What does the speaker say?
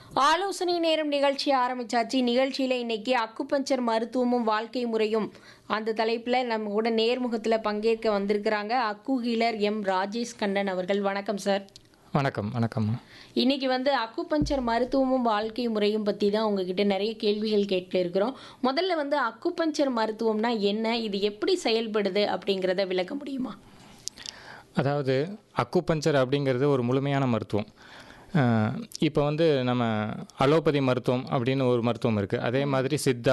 ஆலோசனை நேரம் நிகழ்ச்சி ஆரம்பிச்சாச்சு நிகழ்ச்சியில் இன்னைக்கு அக்குபஞ்சர் மருத்துவமும் வாழ்க்கை முறையும் அந்த தலைப்பில் நம்ம கூட நேர்முகத்தில் பங்கேற்க வந்திருக்கிறாங்க அக்கு ஹீலர் எம் ராஜேஷ் கண்ணன் அவர்கள் வணக்கம் சார் வணக்கம் வணக்கம்மா இன்னைக்கு வந்து அக்குபஞ்சர் மருத்துவமும் வாழ்க்கை முறையும் பற்றி தான் உங்ககிட்ட நிறைய கேள்விகள் கேட்க இருக்கிறோம் முதல்ல வந்து அக்குபஞ்சர் மருத்துவம்னா என்ன இது எப்படி செயல்படுது அப்படிங்கிறத விளக்க முடியுமா அதாவது அக்குபஞ்சர் அப்படிங்கிறது ஒரு முழுமையான மருத்துவம் இப்போ வந்து நம்ம அலோபதி மருத்துவம் அப்படின்னு ஒரு மருத்துவம் இருக்குது அதே மாதிரி சித்தா